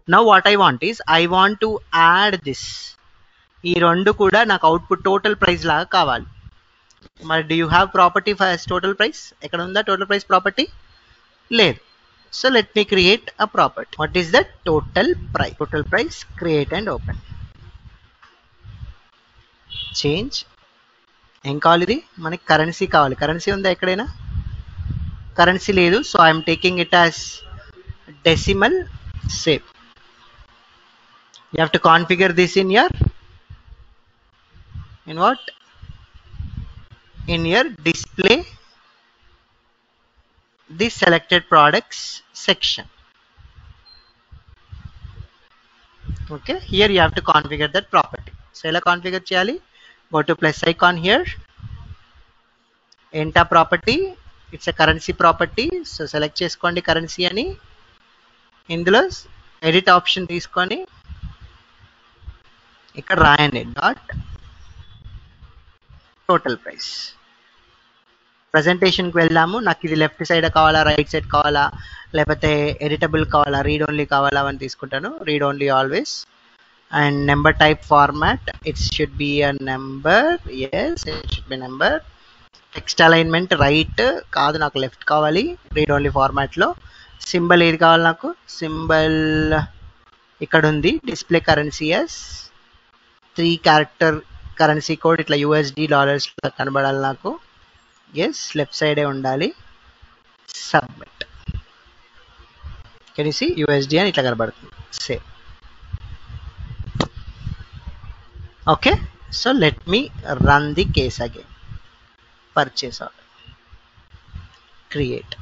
Now what I want is I want to add this ఈ రెండు కూడా నాకు అవుట్పుట్ టోటల్ ప్రైస్ లాగా కావాలి మరి do you have property first total price ఎక్కడ ఉందా టోటల్ ప్రైస్ ప్రాపర్టీ లేదు so let me create a property what is the total price total price create and open change ఏం కావాలి ఇది మనకి కరెన్సీ కావాలి కరెన్సీ ఉందా ఎక్కడైనా కరెన్సీ లేదు so I'm taking it as decimal save you have to configure this in your in what in your display the selected products section okay here you have to configure that property so ఎలా configure చేయాలి go to plus icon here enter property it's a currency property so select చేసుకోండి currency అని ఇందులో edit option తీసుకొని ఇక్కడ రాయండి dot total price ప్రజెంటేషన్కి వెళ్దాము నాకు ఇది లెఫ్ట్ సైడ్ కావాలా రైట్ సైడ్ కావాలా లేకపోతే ఎడిటబుల్ కావాలా రీడ్ ఓన్లీ కావాలా అని తీసుకుంటాను read only always and number type format it's should be a number yes it should be number text alignment right కాదు నాకు లెఫ్ట్ కావాలి రీడ్ ఓన్లీ ఫార్మాట్లో సింబల్ ఏది కావాలి నాకు సింబల్ ఇక్కడ ఉంది display currency as three character currency code ఇట్లా యూఎస్డి డాలర్స్ కనబడాలి నాకు ఎస్ లెఫ్ట్ సైడే ఉండాలి సబ్మిట్ కెన్ సి యూఎస్డి అని ఇట్లా కనబడుతుంది same okay so let me run the case again purchase order create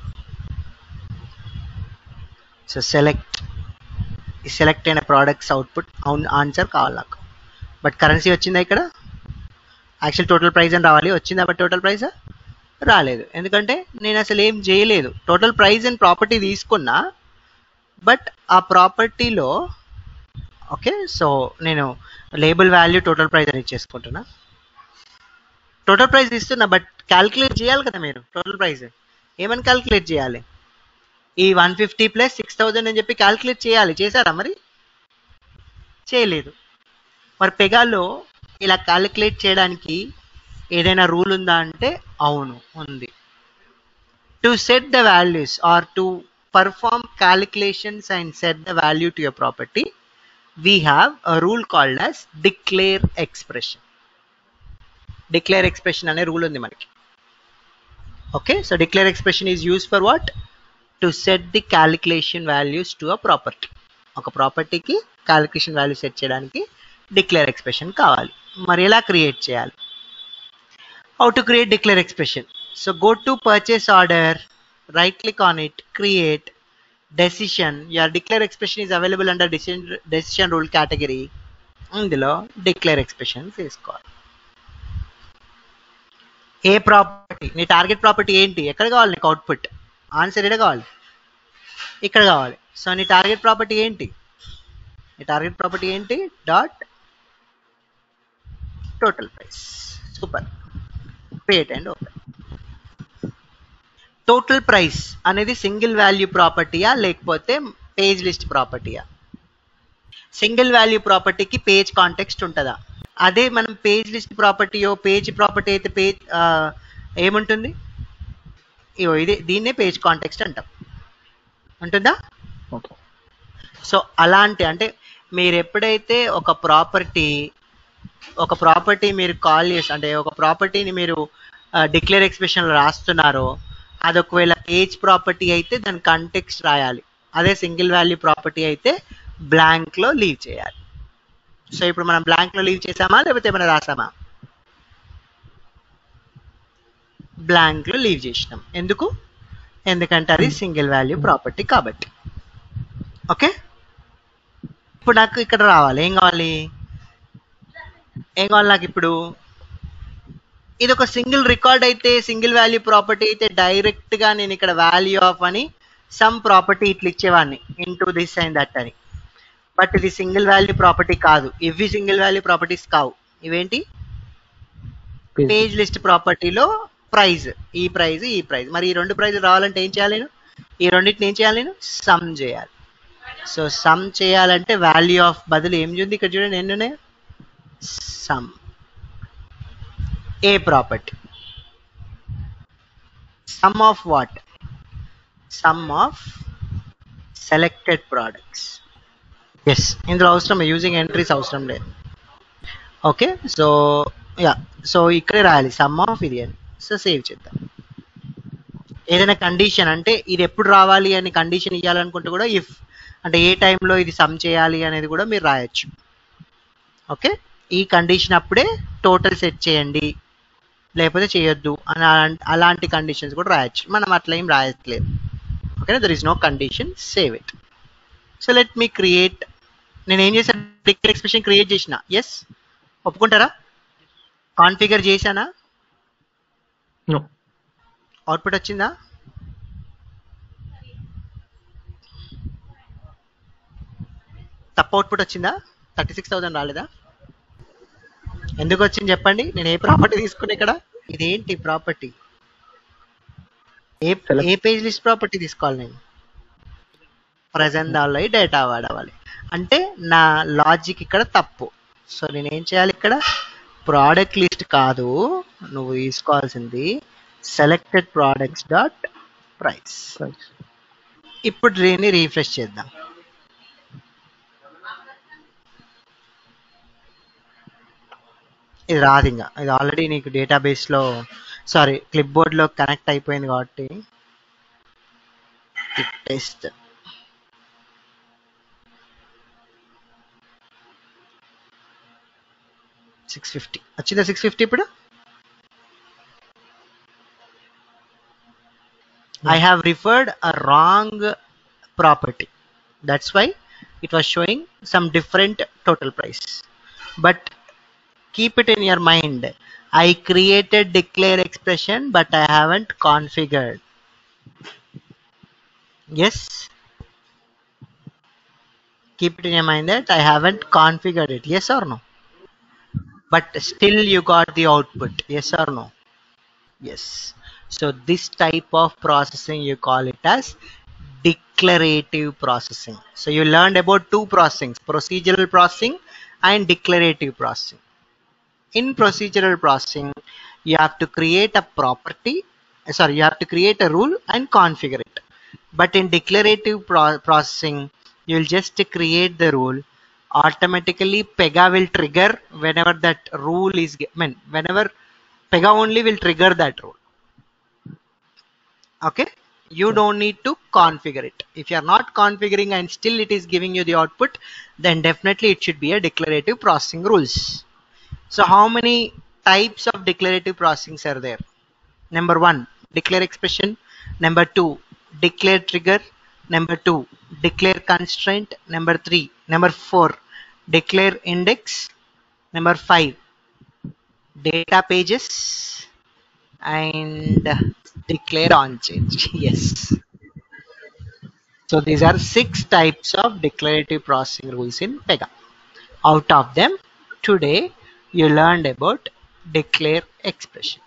so select ఈ సెలెక్ట్ అయిన ప్రోడక్ట్స్ అవుట్పుట్ ఆన్సర్ కావాలి నాకు బట్ కరెన్సీ వచ్చిందా ఇక్కడ యాక్చువల్ టోటల్ ప్రైస్ అని రావాలి వచ్చిందా బట్ టోటల్ ప్రైస్ రాలేదు ఎందుకంటే నేను అసలు ఏం చేయలేదు టోటల్ ప్రైస్ అండ్ ప్రాపర్టీ తీసుకున్నా బట్ ఆ ప్రాపర్టీలో ఓకే సో నేను లేబుల్ వాల్యూ టోటల్ ప్రైస్ అని ఇచ్చేసుకుంటున్నా టోటల్ ప్రైస్ ఇస్తున్నా బట్ క్యాల్కులేట్ చేయాలి కదా మీరు టోటల్ ప్రైస్ ఏమని క్యాల్కులేట్ చేయాలి ఈ one fifty plus six thousand అని చెప్పి క్యాల్కులేట్ చేయాలి చేశారా మరి చేయలేదు మరి పెగాలో ఇలా క్యాలిక్యులేట్ చేయడానికి ఏదైనా రూల్ ఉందా అంటే అవును ఉంది to set the values are to perform calculations and set the value to your property we have a rule called as declare expression declare expression అనే రూల్ ఉంది మనకి okay so declare expression is use for what to set the calculation values to a property ఒక ప్రాపర్టీకి calculation value set చేయడానికి declare expression కావాలి మరి ఎలా create చేయాలి how to create declare expression so go to purchase order right click on it create decision your declare expression is available under decision decision rule category ఇందులో declare expression తీసుకోవాలి ఏ property నీ target property ఏంటి ఎక్కడ కావాలి నీకు output answer ఎక్కడ కావాలి ఇక్కడ కావాలి సో నీ టార్గెట్ ప్రాపర్టీ ఏంటి నీ టార్గెట్ ప్రాపర్టీ ఏంటి dot total price super create and open total price అనేది సింగిల్ వాల్యూ ప్రాపర్టీయా లేకపోతే పేజ్ లిస్ట్ ప్రాపర్టీయా సింగిల్ వాల్యూ ప్రాపర్టీకి పేజ్ కాంటెక్స్ట్ ఉంటుందా అదే మనం పేజ్ లిస్ట్ ప్రాపర్టీయో పేజ్ ప్రాపర్టీ అయితే పేజ్ ఏముంటుంది ఇగో ఇది దీన్నే పేజ్ కాంటెక్స్ట్ అంటాం ఉంటుందా ఓకే సో అలాంటి అంటే మీరు ఎప్పుడైతే ఒక ప్రాపర్టీ ఒక ప్రాపర్టీ మీరు కాల్ చేసి అంటే ఒక ప్రాపర్టీని మీరు డిక్లేర్ ఎక్స్ప్రెషన్లో రాస్తున్నారో అది ఒకవేళ పేజ్ ప్రాపర్టీ అయితే దాని కంటెక్స్ట్ రాయాలి అదే సింగిల్ వాల్యూ ప్రాపర్టీ అయితే బ్లాంక్లో లీవ్ చేయాలి సో ఇప్పుడు మనం బ్లాంక్లో లీవ్ చేసామా లేకపోతే ఏమైనా రాసామా బ్లాంక్లో లీవ్ చేసినాం ఎందుకు ఎందుకంటే అది సింగిల్ వాల్యూ ప్రాపర్టీ కాబట్టి ఓకే ఇప్పుడు నాకు ఇక్కడ రావాలి ఏం కావాలి ఏం కావాలి నాకు ఇప్పుడు ఇది ఒక సింగిల్ రికార్డ్ అయితే సింగిల్ వాల్యూ ప్రాపర్టీ అయితే డైరెక్ట్ గా నేను ఇక్కడ వాల్యూ ఆఫ్ అని సమ్ ప్రాపర్టీ ఇట్లా ఇచ్చేవాడిని ఇంటూ దిస్ అండ్ దట్ అని బట్ ఇది సింగిల్ వాల్యూ ప్రాపర్టీ కాదు ఇవి సింగిల్ వాల్యూ ప్రాపర్టీస్ కావు ఇవేంటి పేజ్ లిస్ట్ ప్రాపర్టీలో ప్రైజ్ ఈ ప్రైజ్ ఈ ప్రైజ్ మరి ఈ రెండు ప్రైజ్లు రావాలంటే ఏం చేయాలి నేను ఈ రెండింటిని ఏం చేయాలి నేను సమ్ చేయాలి సో సమ్ చేయాలంటే వాల్యూ ఆఫ్ బదులు ఏం ఉంది ఇక్కడ చూడండి ఎన్ని ఉన్నాయి సమ్ ఏ property sum of what sum of selected products yes ఇందులో అవసరం యూజింగ్ ఎంట్రీస్ అవసరం లేదు ఓకే సో యా సో ఇక్కడే రాయాలి సమ్ ఆఫ్ ఇది అని సో సేవ్ చేద్దాం ఏదైనా కండిషన్ అంటే ఇది ఎప్పుడు రావాలి అని కండిషన్ ఇవ్వాలనుకుంటే కూడా ఇఫ్ అంటే ఏ టైంలో ఇది సమ్ చేయాలి అనేది కూడా మీరు రాయొచ్చు ఓకే ఈ కండిషన్ అప్పుడే టోటల్ సెట్ చేయండి లేకపోతే చేయొద్దు అని అలాంటి అలాంటి కండిషన్స్ కూడా రాయొచ్చు మనం అట్లా ఏం రాయట్లేదు ఓకేనా there is no condition save it so let me create నేను ఏం చేశాను డిక్లేర్ ఎక్స్ప్రెషన్ క్రియేట్ చేసిన ఎస్ ఒప్పుకుంటారా కాన్ఫిగర్ చేశానా No. అవుట్పుట్ వచ్చిందా తప్పు అవుట్పుట్ వచ్చిందా థర్టీ సిక్స్ థౌసండ్ రాలేదా ఎందుకు వచ్చింది చెప్పండి నేను ఏ ప్రాపర్టీ తీసుకున్నా ఇక్కడ ఇదేంటి ప్రాపర్టీ ఏ Select. ఏ పేజ్ లిస్ట్ ప్రాపర్టీ తీసుకోవాలి నేను ప్రజెంట్ దానిలో డేటా వాడవాలి అంటే నా లాజిక్ ఇక్కడ తప్పు సో నేను ఏం చేయాలి ఇక్కడ ప్రోడక్ట్ లిస్ట్ కాదు నువ్వు తీసుకోవాల్సింది selected products dot price Price. ఇప్పుడు దీన్ని రీఫ్రెష్ చేద్దాం ఇది రాదు ఇంకా ఇది ఆల్రెడీ నీకు డేటాబేస్లో సారీ క్లిప్ బోర్డ్లో కనెక్ట్ అయిపోయింది కాబట్టి టెస్ట్ సిక్స్ ఫిఫ్టీ వచ్చిందా సిక్స్ ఫిఫ్టీ ఇప్పుడు I have referred a wrong property. That's why it was showing some different total price. But keep it in your mind. I created declare expression, but I haven't configured. Yes. Keep it in your mind that I haven't configured it. Yes or no? But still you got the output. Yes or no? Yes. So this type of processing you call it as declarative processing. So you learned about two processings, procedural processing and declarative processing. In procedural processing, you have to create a property, sorry, you have to create a rule and configure it. But in declarative pro- processing, you'll just create the rule. Automatically, Pega will trigger whenever that rule is, gi- I mean, whenever Pega only will trigger that rule okay you don't need to configure it if you are not configuring and still it is giving you the output then definitely it should be a declarative processing rules so how many types of declarative processings are there number one declare expression number two declare trigger number two declare constraint number three number four declare index number five data pages and declare on change yes so these are six types of declarative processing rules in pega out of them today you learned about declare expression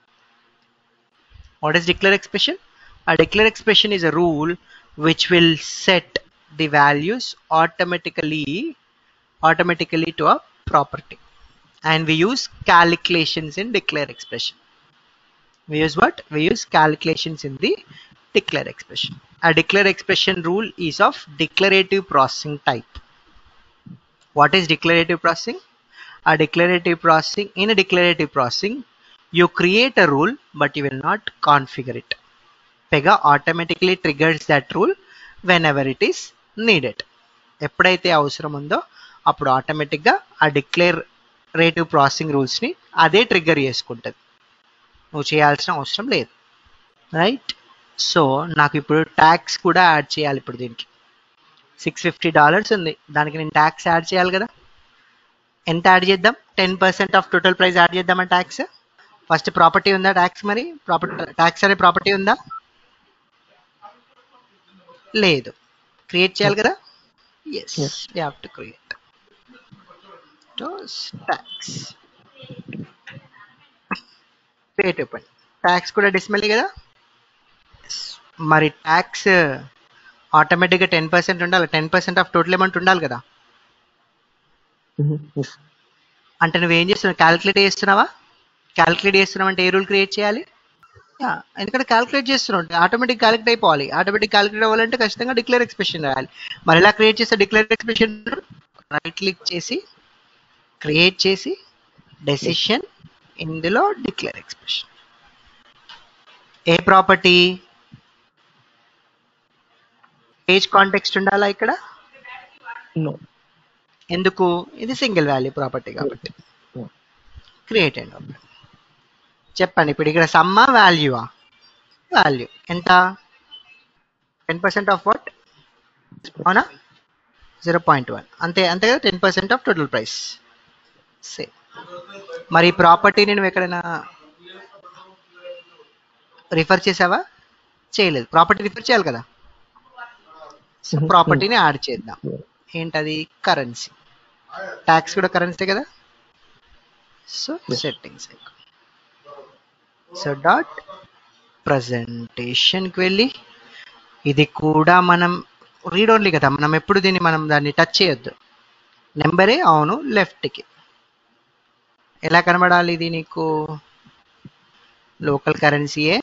what is declare expression a declare expression is a rule which will set the values automatically automatically to a property and we use calculations in declare expression we use what we use calculations in the declare expression a declare expression rule is of declarative processing type what is declarative processing a declarative processing in a declarative processing you create a rule but you will not configure it pega automatically triggers that rule whenever it is needed ఎప్పుడైతే అవసరం ఉందో అప్పుడు ఆటోమేటిక్గా ఆ declare రేటివ్ processing రూల్స్ని అదే trigger చేసుకుంటుంది నువ్వు చేయాల్సిన అవసరం లేదు రైట్ సో నాకు ఇప్పుడు ట్యాక్స్ కూడా యాడ్ చేయాలి ఇప్పుడు దీనికి సిక్స్ ఫిఫ్టీ డాలర్స్ ఉంది దానికి నేను ట్యాక్స్ యాడ్ చేయాలి కదా ఎంత యాడ్ చేద్దాం ten percent of total price add చేద్దామా ట్యాక్స్ ఫస్ట్ ప్రాపర్టీ ఉందా ట్యాక్స్ మరి ప్రాపర్టీ ట్యాక్స్ అనే ప్రాపర్టీ ఉందా లేదు క్రియేట్ చేయాలి కదా yes Yes. You have to create tax create అయిపోయింది ట్యాక్స్ కూడా డిస్మెల్ కదా Yes. మరి ట్యాక్స్ ఆటోమేటిక్గా టెన్ పర్సెంట్ ఉండాలి ten percent of total amount ఉండాలి కదా Mm-hmm. Yes. అంటే నువ్వు ఏం చేస్తున్నావు క్యాలిక్యులేట్ చేస్తున్నావా క్యాలిక్యులేట్ చేస్తున్నావు అంటే ఏ రూల్ క్రియేట్ చేయాలి యా ఎందుకంటే క్యాలిక్యులేట్ చేస్తున్నావు ఆటోమేటిక్ క్యాలిక్యులేట్ అయిపోవాలి ఆటోమేటిక్ క్యాలిక్యులేట్ అవ్వాలంటే ఖచ్చితంగా డిక్లేర్ ఎక్స్ప్రెషన్ రాయాలి మరి ఎలా క్రియేట్ చేస్తే డిక్లేర్ ఎక్స్ప్రెషన్ రైట్ క్లిక్ చేసి క్రియేట్ చేసి డెసిషన్ ఇందులో డిక్లేర్ ఎక్స్ప్రెషన్ ఏ ప్రాపర్టీ పేజ్ కాంటెక్స్ట్ ఉండాలా ఇక్కడ No. ఎందుకు ఇది సింగిల్ వాల్యూ ప్రాపర్టీ కాబట్టి Yeah. క్రియేట్ అండ్ చెప్పండి ఇప్పుడు ఇక్కడ సమ్మా వాల్యూవా వాల్యూ ఎంత టెన్ పర్సెంట్ ఆఫ్ వాట్ అవునా జీరో పాయింట్ వన్ అంతే అంతే కదా ten percent of total price say మరి ఈ ప్రాపర్టీని నువ్వు ఎక్కడైనా రిఫర్ చేసావా చేయలేదు ప్రాపర్టీ రిఫర్ చేయాలి కదా Mhm. ప్రాపర్టీని యాడ్ చేద్దాం Yeah. ఏంటది కరెన్సీ ట్యాక్స్ కూడా కరెన్సీ కదా so Yes. Settings so dot ప్రజెంటేషన్కి వెళ్ళి ఇది కూడా మనం రీడ్ ఓన్లీ కదా మనం ఎప్పుడు దీన్ని మనం దాన్ని టచ్ చేయొద్దు నెంబరే అవును లెఫ్ట్కి ఎలా కనబడాలి ఇది నీకు లోకల్ కరెన్సీయే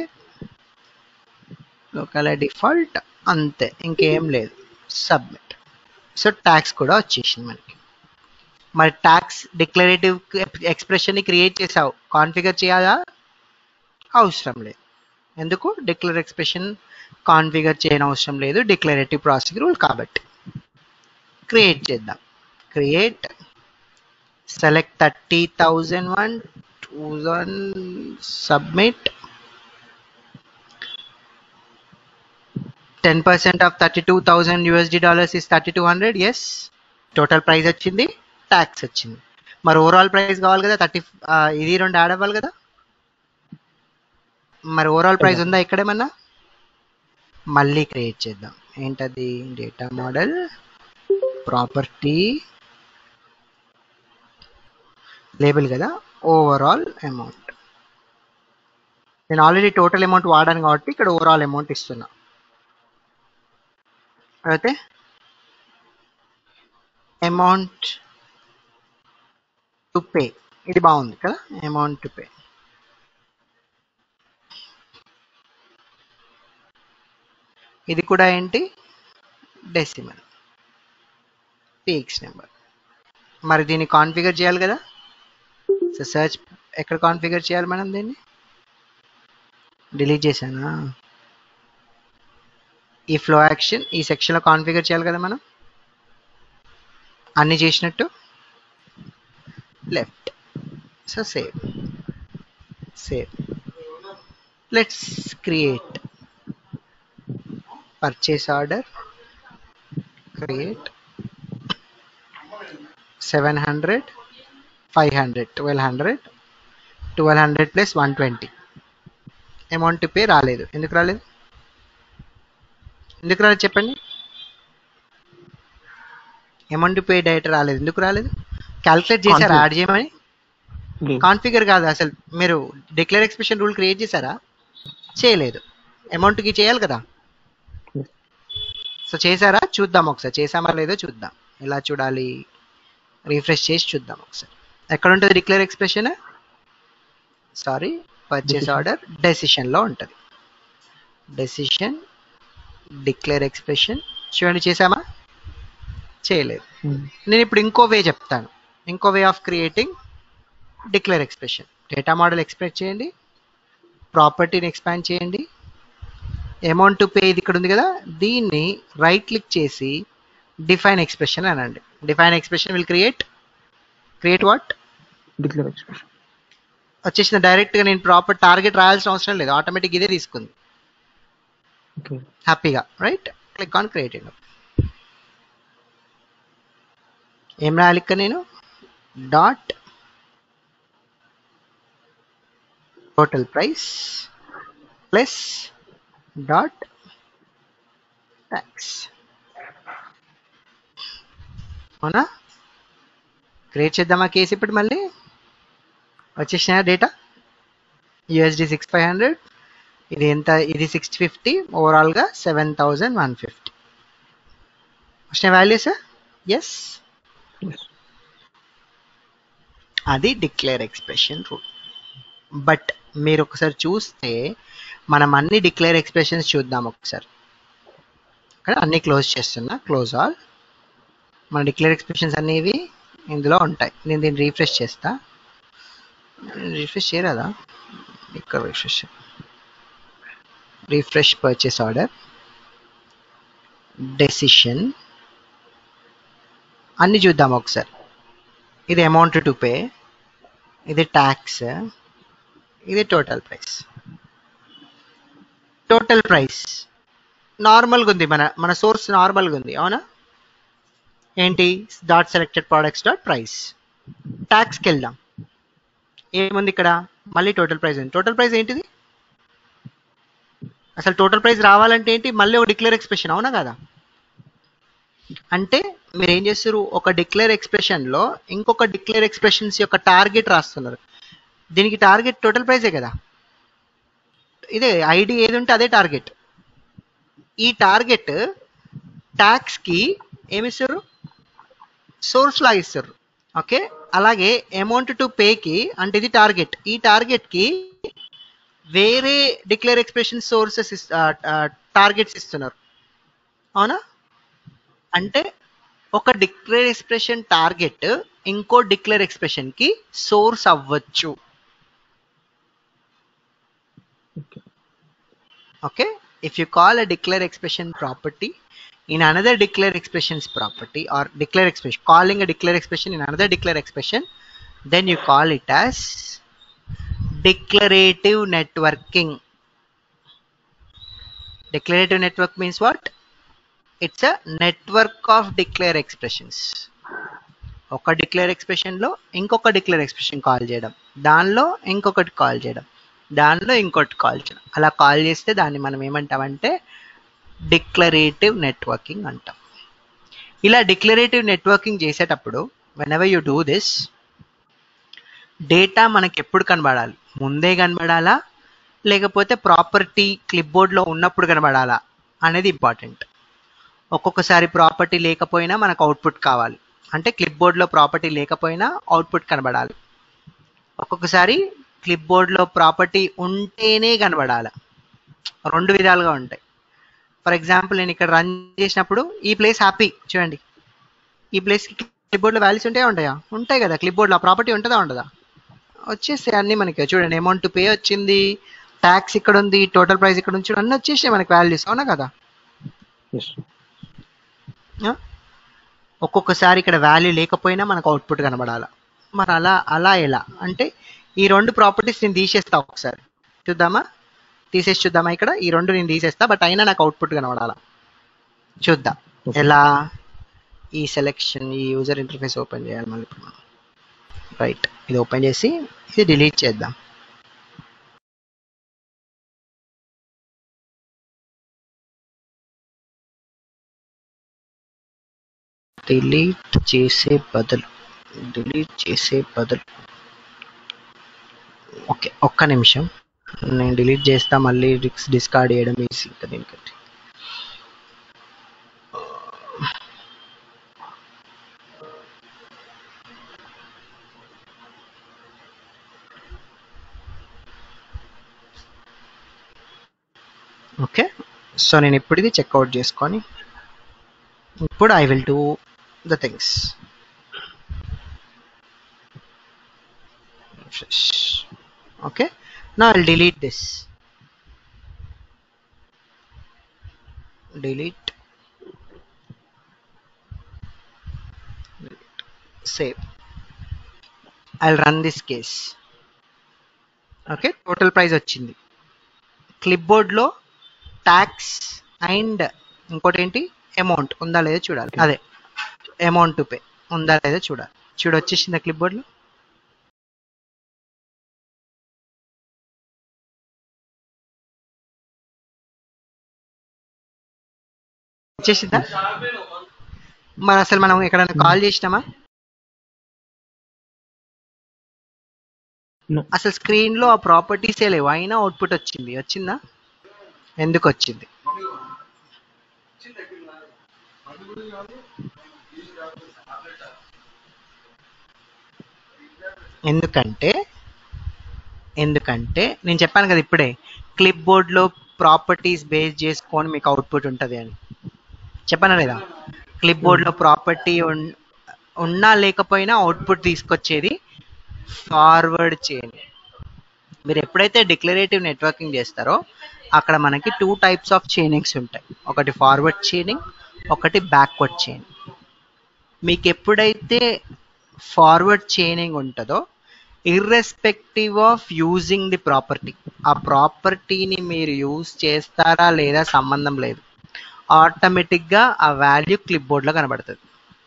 లోకల్ డిఫాల్ట్ అంతే ఇంకేం లేదు సబ్మిట్ సో ట్యాక్స్ కూడా వచ్చేసింది మనకి మరి ట్యాక్స్ డిక్లరేటివ్ ఎక్స్ప్రెషన్ని క్రియేట్ చేసావు కాన్ఫిగర్ చేయాలా అవసరం లేదు ఎందుకు డిక్లేర్ ఎక్స్ప్రెషన్ కాన్ఫిగర్ చేయని అవసరం లేదు డిక్లరేటివ్ ప్రాసెస్ రూల్ కాబట్టి క్రియేట్ చేద్దాం create select thirty thousand one thousand submit ten percent of thirty two thousand USD dollars is thirty two hundred yes total price వచ్చింది ట్యాక్స్ వచ్చింది మరి ఓవరాల్ ప్రైస్ కావాలి కదా థర్టీ ఇది రెండు యాడ్ అవ్వాలి కదా మరి ఓవరాల్ ప్రైస్ ఉందా ఇక్కడేమన్నా మళ్ళీ క్రియేట్ చేద్దాం ఏంటది డేటా మోడల్ ప్రాపర్టీ లేబుల్ కదా ఓవరాల్ అమౌంట్ నేను ఆల్రెడీ టోటల్ అమౌంట్ వాడాను కాబట్టి ఇక్కడ ఓవరాల్ అమౌంట్ ఇస్తున్నా అయితే అమౌంట్ టు పే ఇది బాగుంది కదా అమౌంట్ టు పే ఇది కూడా ఏంటి డెసిమల్ పీక్స్ నెంబర్ మరి దీన్ని కాన్ఫిగర్ చేయాలి కదా సో సర్చ్ ఎక్కడ కాన్ఫిగర్ చేయాలి మనం దీన్ని డిలీట్ చేశానా ఈ ఫ్లో యాక్షన్ ఈ సెక్షన్లో కాన్ఫిగర్ చేయాలి కదా మనం అన్ని చేసినట్టు left so save save let's create purchase order create seven hundred five hundred twelve hundred twelve hundred plus one twenty amount pay రాలేదు ఎందుకు రాలేదు ఎందుకు రాలేదు చెప్పండి అమౌంట్ పే డైరెక్ట్ రాలేదు ఎందుకు రాలేదు క్యాల్కులేట్ చేశారా Config. యాడ్ చేయమని లేదు. కాన్ఫిగర్ కాదు అసలు మీరు డిక్లేర్ ఎక్స్ప్రెషన్ రూల్ క్రియేట్ చేశారా చేయలేదు అమౌంట్కి చేయాలి కదా Yes. సో చేశారా చూద్దాం ఒకసారి చేసామా లేదో చూద్దాం ఎలా చూడాలి రీఫ్రెష్ చేసి చూద్దాం ఒకసారి ఎక్కడ ఉంటుంది declare expression sorry purchase Decision. Order డెసిషన్లో ఉంటుంది డెసిషన్ డిక్లేర్ ఎక్స్ప్రెషన్ చూడండి చేసామా చేయలేదు Hmm. నేను ఇప్పుడు ఇంకో వే చెప్తాను ఇంకో way of creating declare expression data model express చేయండి ప్రాపర్టీని ఎక్స్పాండ్ చేయండి అమౌంట్ టు పే ఇది ఇక్కడ ఉంది కదా దీన్ని రైట్ క్లిక్ చేసి డిఫైన్ ఎక్స్ప్రెషన్ అనండి define expression will create create what Declare expression. వచ్చేసిన డైరెక్ట్గా నేను ప్రాపర్ టార్గెట్ రాయాల్సిన అవసరం లేదు ఆటోమేటిక్ ఇదే తీసుకుంది Okay. హ్యాపీగా రైట్ క్లిక్ ఆన్ క్రియేటింగ్ ఏం రాయాలి ఇక్కడ నేను dot total price plus dot tax అవునా క్రియేట్ చేద్దామా కేసు ఇప్పుడు మళ్ళీ వచ్చేసిన data USD six five hundred ఇది ఎంత ఇది సిక్స్ ఫిఫ్టీ ఓవరాల్గా సెవెన్ థౌజండ్ వన్ ఫిఫ్టీ వచ్చిన వాల్యూస్ ఎస్ ఎస్ అది డిక్లేర్ ఎక్స్ప్రెషన్ రూల్ బట్ మీరు ఒకసారి చూస్తే మనం అన్ని డిక్లేర్ ఎక్స్ప్రెషన్స్ చూద్దాం ఒకసారి ఇక్కడ అన్ని క్లోజ్ చేస్తున్నా క్లోజ్ ఆల్ మన డిక్లేర్ ఎక్స్ప్రెషన్స్ అనేవి ఇందులో ఉంటాయి నేను దీన్ని రీఫ్రెష్ చేస్తా రీఫ్రెష్ చేయరాదా ఇక్కడ refresh refresh purchase order decision అన్ని చూద్దాం ఒకసారి ఇది అమౌంట్ టు పే ఇది ట్యాక్స్ ఇది టోటల్ ప్రైస్ టోటల్ ప్రైస్ నార్మల్గా ఉంది మన మన సోర్స్ నార్మల్గా ఉంది అవునా ఏంటి dot selected products dot price ట్యాక్స్కి వెళ్దాం ఏముంది ఇక్కడ మళ్ళీ టోటల్ ప్రైస్ ఉంది టోటల్ ప్రైస్ ఏంటిది అసలు టోటల్ ప్రైస్ రావాలంటే ఏంటి మళ్ళీ ఒక డిక్లేర్ ఎక్స్ప్రెషన్ అవునా కదా అంటే మీరు ఏం చేస్తారు ఒక డిక్లేర్ ఎక్స్ప్రెషన్లో ఇంకొక డిక్లేర్ ఎక్స్ప్రెషన్స్ యొక్క టార్గెట్ రాస్తున్నారు దీనికి టార్గెట్ టోటల్ ప్రైజే కదా ఇదే ఐడి ఏది ఉంటే అదే టార్గెట్ ఈ టార్గెట్ ట్యాక్స్కి ఏమిస్తారు సోర్స్ లాగా ఇస్తారు ఓకే అలాగే అమౌంట్ టు పేకి అంటే ఇది టార్గెట్ ఈ టార్గెట్కి వేరే డిక్లేర్ ఎక్స్ప్రెషన్ సోర్సెస్ టార్గెట్స్ ఇస్తున్నారు అవునా అంటే ఒక డిక్లేర్ ఎక్స్ప్రెషన్ టార్గెట్ ఇంకో డిక్లేర్ ఎక్స్ప్రెషన్ కి సోర్స్ అవ్వచ్చు okay okay if you call a declare expression property in another declare expressions property or declare expression calling a declare expression in another declare expression then you call it as declarative networking declarative network means what it's a network of declare expressions ఒక declare ఎక్స్ప్రెషన్లో ఇంకొక declare expression call చేయడం దానిలో ఇంకొకటి call చేయడం దానిలో ఇంకోటి call చేయడం అలా కాల్ చేస్తే దాన్ని మనం ఏమంటామంటే డిక్లరేటివ్ నెట్వర్కింగ్ అంటాం ఇలా డిక్లరేటివ్ నెట్వర్కింగ్ చేసేటప్పుడు whenever you do this data మనకి ఎప్పుడు కనబడాలి ముందే కనబడాలా లేకపోతే ప్రాపర్టీ క్లిప్ బోర్డ్లో ఉన్నప్పుడు కనబడాలా అనేది ఇంపార్టెంట్ ఒక్కొక్కసారి ప్రాపర్టీ లేకపోయినా మనకు అవుట్పుట్ కావాలి అంటే క్లిప్ బోర్డ్లో ప్రాపర్టీ లేకపోయినా అవుట్పుట్ కనబడాలి ఒక్కొక్కసారి క్లిప్ బోర్డ్లో ప్రాపర్టీ ఉంటేనే కనబడాలి రెండు విధాలుగా ఉంటాయి ఫర్ ఎగ్జాంపుల్ నేను ఇక్కడ రన్ చేసినప్పుడు ఈ ప్లేస్ హ్యాపీ చూడండి ఈ ప్లేస్కి క్లిప్ బోర్డ్లో వాల్యూస్ ఉంటాయా ఉంటాయా ఉంటాయి కదా క్లిప్ బోర్డ్లో ప్రాపర్టీ ఉంటుందా ఉండదా వచ్చేస్తాయి అన్నీ మనకి చూడండి అమౌంట్ పే వచ్చింది ట్యాక్స్ ఇక్కడ ఉంది టోటల్ ప్రైస్ ఇక్కడ ఉంది చూడండి అన్నీ వచ్చేసాయి మనకి వాల్యూస్ అవునా కదా ఎస్ ఆ? ఒక్కొక్కసారి ఇక్కడ వాల్యూ లేకపోయినా మనకు అవుట్పుట్ కనబడాలి మరి అలా అలా ఎలా అంటే ఈ రెండు ప్రాపర్టీస్ నేను తీసేస్తా ఒకసారి చూద్దామా తీసేసి చూద్దామా ఇక్కడ ఈ రెండు నేను తీసేస్తా బట్ అయినా నాకు అవుట్పుట్ కనబడాలా చూద్దాం Okay. ఎలా ఈ సెలెక్షన్ ఈ యూజర్ ఇంటర్ఫేస్ ఓపెన్ చేయాలి మళ్ళీ ఇప్పుడు మనం రైట్ ఇది ఓపెన్ చేసి ఇది డిలీట్ చేద్దాం డిలీట్ చేసే బదులు డిలీట్ చేసే బదులు ఓకే ఒక్క నిమిషం నేను డిలీట్ చేస్తా మళ్ళీ డిస్ డిస్కార్డ్ చేయడం ఈజీ ఇంకా దీనికంటే ఓకే సో నేను ఇప్పుడు ఇది చెక్అవుట్ చేసుకొని ఇప్పుడు I will do the things okay now i'll delete this delete save i'll run this case okay total price వచ్చింది క్లిప్ బోర్డ్లో ట్యాక్స్ అండ్ ఇంకోటి ఏంటి అమౌంట్ ఉందా లేదో చూడాలి అదే అమౌంట్ టు పే ఉందా లేదో చూడాలి చూడు వచ్చేసిందా క్లిప్ బోర్డ్లో వచ్చేసిందా మరి అసలు మనం ఎక్కడైనా కాల్ చేసినామా No. అసలు స్క్రీన్ లో ఆ ప్రాపర్టీసే లేవు అయినా అవుట్పుట్ వచ్చింది వచ్చిందా ఎందుకు వచ్చింది ఎందుకంటే ఎందుకంటే నేను చెప్పాను కదా ఇప్పుడే క్లిప్ బోర్డ్లో ప్రాపర్టీస్ బేస్ చేసుకొని మీకు అవుట్పుట్ ఉంటుంది అని చెప్పాను లేదా క్లిప్ బోర్డ్లో ప్రాపర్టీ ఉన్నా లేకపోయినా అవుట్పుట్ తీసుకొచ్చేది ఫార్వర్డ్ చేయండి మీరు ఎప్పుడైతే డిక్లరేటివ్ నెట్వర్కింగ్ చేస్తారో అక్కడ మనకి టూ టైప్స్ ఆఫ్ చైనింగ్స్ ఉంటాయి ఒకటి ఫార్వర్డ్ చైనింగ్ ఒకటి బ్యాక్వర్డ్ చైనింగ్ మీకు ఎప్పుడైతే ఫార్వర్డ్ చైనింగ్ ఉంటుందో irrespective of using the property ఆ ప్రాపర్టీని మీరు యూజ్ చేస్తారా లేదా సంబంధం లేదు ఆటోమేటిక్గా ఆ వాల్యూ క్లిప్ బోర్డ్లో కనబడుతుంది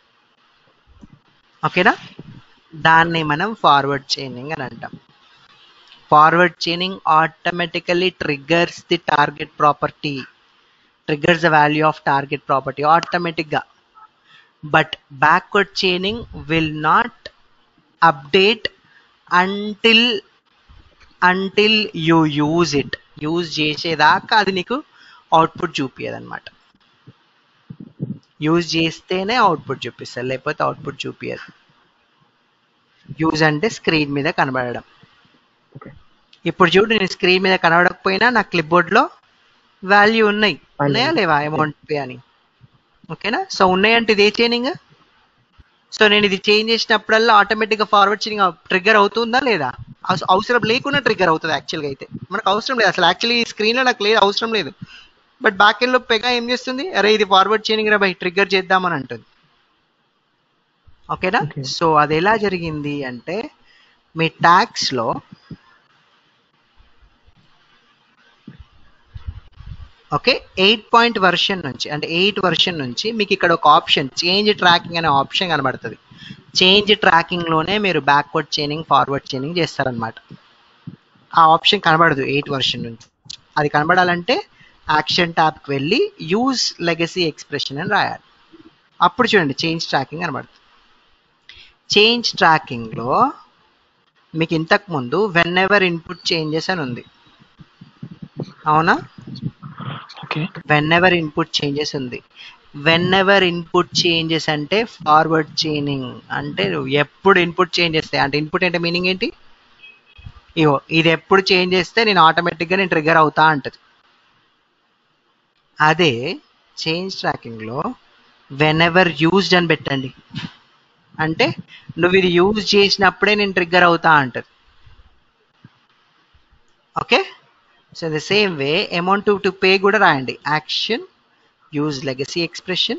ఓకేనా దాన్ని మనం ఫార్వర్డ్ చైనింగ్ అని అంటాం forward chaining automatically triggers the target property triggers the value of target property automatically but backward chaining will not update until until you use it use చేసేదాకా అది నీకు అవుట్పుట్ చూపించదు అనమాట యూజ్ చేస్తేనే అవుట్పుట్ చూపిస్తుంది లేకపోతే అవుట్పుట్ చూపించదు యూజ్ అంటే స్క్రీన్ మీద కనబడడం ఓకే ఇప్పుడు చూడు నేను స్క్రీన్ మీద కనబడకపోయినా నా క్లిప్ బోర్డ్లో వాల్యూ ఉన్నాయి ఉన్నాయా లేవా అమౌంట్ పే అని ఓకేనా సో ఉన్నాయంటే ఇది ఏ చైనింగ్ సో నేను ఇది చేంజ్ చేసినప్పుడల్లా ఆటోమేటిక్గా ఫార్వర్డ్ చైనింగ్ ట్రిగ్గర్ అవుతుందా లేదా అవస- అవసరం లేకుండా ట్రిగ్గర్ అవుతుంది యాక్చువల్గా అయితే మనకు అవసరం లేదు అసలు యాక్చువల్లీ ఈ స్క్రీన్లో నాకు లేదు అవసరం లేదు బట్ బ్యాక్ ఎండ్లో పెగా ఏం చేస్తుంది అరే ఇది ఫార్వర్డ్ చైనింగ్ రా బై ట్రిగ్గర్ చేద్దామని అంటుంది ఓకేనా Okay. సో అది ఎలా జరిగింది అంటే మీ ట్యాక్స్లో ఓకే ఎయిట్ పాయింట్ వర్షన్ నుంచి అంటే ఎయిట్ వర్షన్ నుంచి మీకు ఇక్కడ ఒక ఆప్షన్ చేంజ్ ట్రాకింగ్ అనే ఆప్షన్ కనబడుతుంది చేంజ్ ట్రాకింగ్లోనే మీరు బ్యాక్వర్డ్ చైనింగ్ ఫార్వర్డ్ చైనింగ్ చేస్తారనమాట ఆ ఆప్షన్ కనబడదు ఎయిట్ వర్షన్ నుంచి అది కనబడాలంటే యాక్షన్ ట్యాబ్కి వెళ్ళి యూజ్ లెగసీ ఎక్స్ప్రెషన్ అని రాయాలి అప్పుడు చూడండి చేంజ్ ట్రాకింగ్ కనబడుతుంది చేంజ్ ట్రాకింగ్లో మీకు ఇంతకు ముందు వెన్ ఎవర్ ఇన్పుట్ చేంజెస్ అని ఉంది అవునా okay whenever input changes ఉంది వెన్ ఎవర్ ఇన్పుట్ చేంజెస్ అంటే ఫార్వర్డ్ చైనింగ్ అంటే నువ్వు ఎప్పుడు ఇన్పుట్ చేంజ్ చేస్తే అంటే ఇన్పుట్ అంటే మీనింగ్ ఏంటి ఇగో ఇది ఎప్పుడు చేంజ్ చేస్తే నేను ఆటోమేటిక్గా నేను ట్రిగర్ అవుతా అంటది అదే చేంజ్ ట్రాకింగ్లో వెన్ ఎవర్ యూజ్డ్ అని పెట్టండి అంటే నువ్వు ఇది యూజ్ చేసినప్పుడే నేను ట్రిగ్గర్ అవుతా అంటది okay so the same way amount to pay కూడా రాయండి action use legacy expression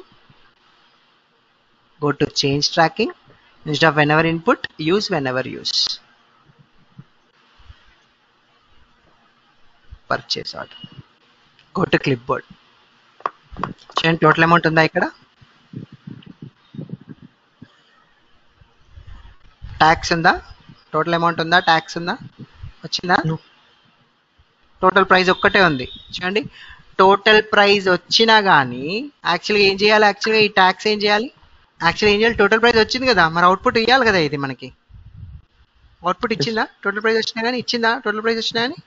go to change tracking instead of whenever input use whenever uses purchase order go to clipboard చూడండి total amount ఉందా ఇక్కడ tax ఉందా total amount ఉందా tax ఉందా వచ్చిందా No. Total price ఒక్కటే ఉంది చూడండి టోటల్ ప్రైస్ వచ్చినా కానీ యాక్చువల్గా ఏం చేయాలి యాక్చువల్గా ఈ ట్యాక్స్ ఏం చేయాలి యాక్చువల్గా ఏం చేయాలి టోటల్ ప్రైస్ వచ్చింది కదా మరి అవుట్పుట్ ఇవ్వాలి కదా ఇది మనకి అవుట్పుట్ ఇచ్చిందా టోటల్ ప్రైస్ వచ్చినా కానీ ఇచ్చిందా టోటల్ ప్రైస్ వచ్చినా కానీ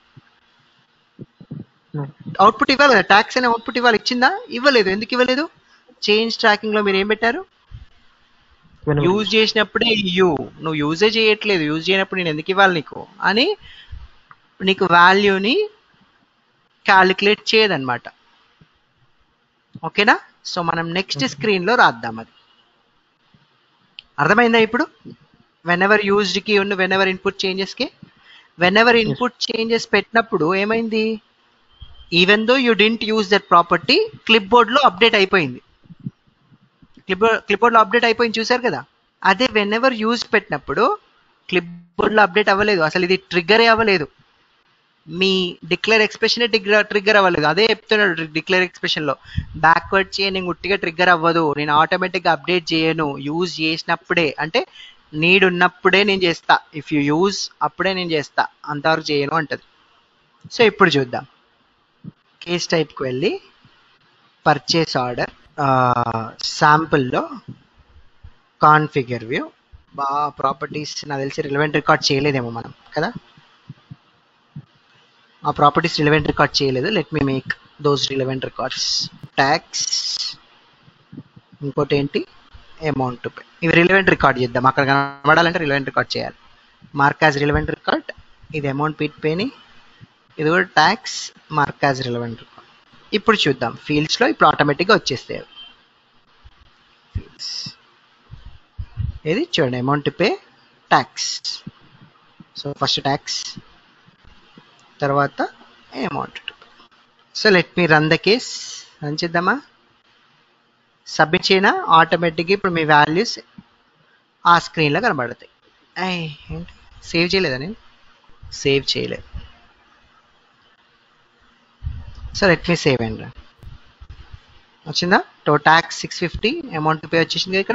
No. అవుట్పుట్ ఇవ్వాలి కదా ట్యాక్స్ అనే అవుట్పుట్ ఇవ్వాలి ఇచ్చిందా ఇవ్వలేదు ఎందుకు ఇవ్వలేదు చేంజ్ ట్రాకింగ్లో మీరు ఏం పెట్టారు Whenever- యూజ్ చేసినప్పుడే యూ నువ్వు యూజే చేయట్లేదు యూజ్ చేయనప్పుడు నేను ఎందుకు ఇవ్వాలి నీకు అని నీకు వాల్యూని క్యాలిక్యులేట్ చేయదన్నమాట ఓకేనా సో మనం నెక్స్ట్ స్క్రీన్లో రాద్దాం అది అర్థమైందా ఇప్పుడు వెన్ ఎవర్ యూజ్డ్కి ఉన్న వెన్ ఎవర్ ఇన్పుట్ చేంజెస్కి వెన్ ఎవర్ ఇన్పుట్ చేంజెస్ పెట్టినప్పుడు ఏమైంది even though you didn't use that property క్లిప్ బోర్డ్లో అప్డేట్ అయిపోయింది క్లిప్ క్లిప్ బోర్డ్లో అప్డేట్ అయిపోయింది చూసారు కదా అదే వెన్ ఎవర్ యూజ్ పెట్టినప్పుడు క్లిప్ బోర్డ్లో అప్డేట్ అవ్వలేదు అసలు ఇది ట్రిగ్గరే అవ్వలేదు మీ డిక్లేర్ ఎక్స్ప్రెషన్ ట్రిగ్గర్ ట్రిగ్గర్ అవ్వలేదు అదే చెప్తున్నాడు డిక్లేర్ ఎక్స్ప్రెషన్లో బ్యాక్వర్డ్ చైనింగ్ ఉట్టిగా ట్రిగ్గర్ అవ్వదు నేను ఆటోమేటిక్గా అప్డేట్ చేయను యూజ్ చేసినప్పుడే అంటే నీడ్ ఉన్నప్పుడే నేను చేస్తా ఇఫ్ యూ యూజ్ అప్పుడే నేను చేస్తా అంతవరకు చేయను అంటది సో ఇప్పుడు చూద్దాం కేస్ టైప్కి వెళ్ళి పర్చేస్ ఆర్డర్ శాంపుల్లో కాన్ఫిగర్ వ్యూ బా ప్రాపర్టీస్ నాకు తెలిసి రిలవెంట్ రికార్డ్ చేయలేదేమో మనం కదా ఆ ప్రాపర్టీస్ రిలవెంట్ రికార్డ్ చేయలేదు let me make those relevant records tax ఇంకోటి ఏంటి అమౌంట్ టు పే ఇవి రిలవెంట్ రికార్డ్ చేద్దాం అక్కడ కనబడాలంటే రిలవెంట్ రికార్డ్ చేయాలి మార్క్ యాజ్ రిలవెంట్ రికార్డ్ ఇది అమౌంట్ పీట్ పేని ఇది కూడా tax mark as relevant record ఇప్పుడు చూద్దాం ఫీల్డ్స్లో ఇప్పుడు ఆటోమేటిక్గా వచ్చేస్తాయి అవి. Fields. ఇది చూడండి amount to pay tax so first tax తర్వాత amount to pay so let me run the case run చేద్దామా సబ్మిట్ చేయనా ఆటోమేటిక్గా ఇప్పుడు మీ వాల్యూస్ ఆ స్క్రీన్లో కనబడతాయి అయ్ ఏంటి సేవ్ చేయలేదా నేను సేవ్ చేయలేదు సో లెట్ మీ సేవ్ అండి వచ్చిందా టో tax six fifty amount pay వచ్చేసింది కదా ఇక్కడ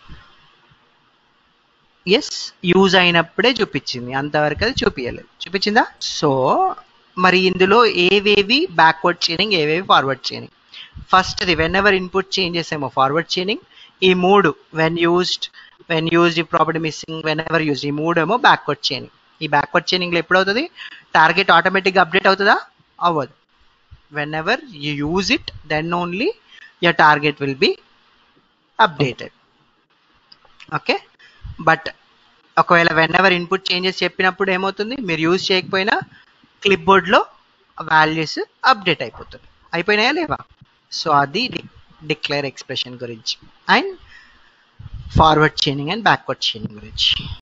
ఎస్ యూజ్ అయినప్పుడే చూపించింది అంతవరకు అది చూపించలేదు చూపించిందా సో మరి ఇందులో ఏవేవి బ్యాక్వర్డ్ చైనింగ్ ఏవేవి ఫార్వర్డ్ చైనింగ్ ఫస్ట్ది వెన్ ఎవర్ ఇన్పుట్ చేంజ్ చేసేమో ఫార్వర్డ్ చైనింగ్ ఈ మూడు వెన్ యూజ్డ్ వెన్ యూజ్డ్ ఈ property missing whenever used ఈ మూడు ఏమో బ్యాక్వర్డ్ చైనింగ్ ఈ బ్యాక్వర్డ్ చైనింగ్లో ఎప్పుడు అవుతుంది టార్గెట్ ఆటోమేటిక్గా అప్డేట్ అవుతుందా అవ్వదు whenever you use it then only your target will be updated okay but ఒకవేళ వెన్ ఎవర్ ఇన్పుట్ చేంజెస్ చెప్పినప్పుడు ఏమవుతుంది మీరు యూజ్ చేయకపోయినా క్లిప్ బోర్డ్లో వాల్యూస్ అప్డేట్ అయిపోతుంది అయిపోయినాయా లేవా సో అది డిక్లేర్ ఎక్స్ప్రెషన్ గురించి and forward chaining and backward chaining గురించి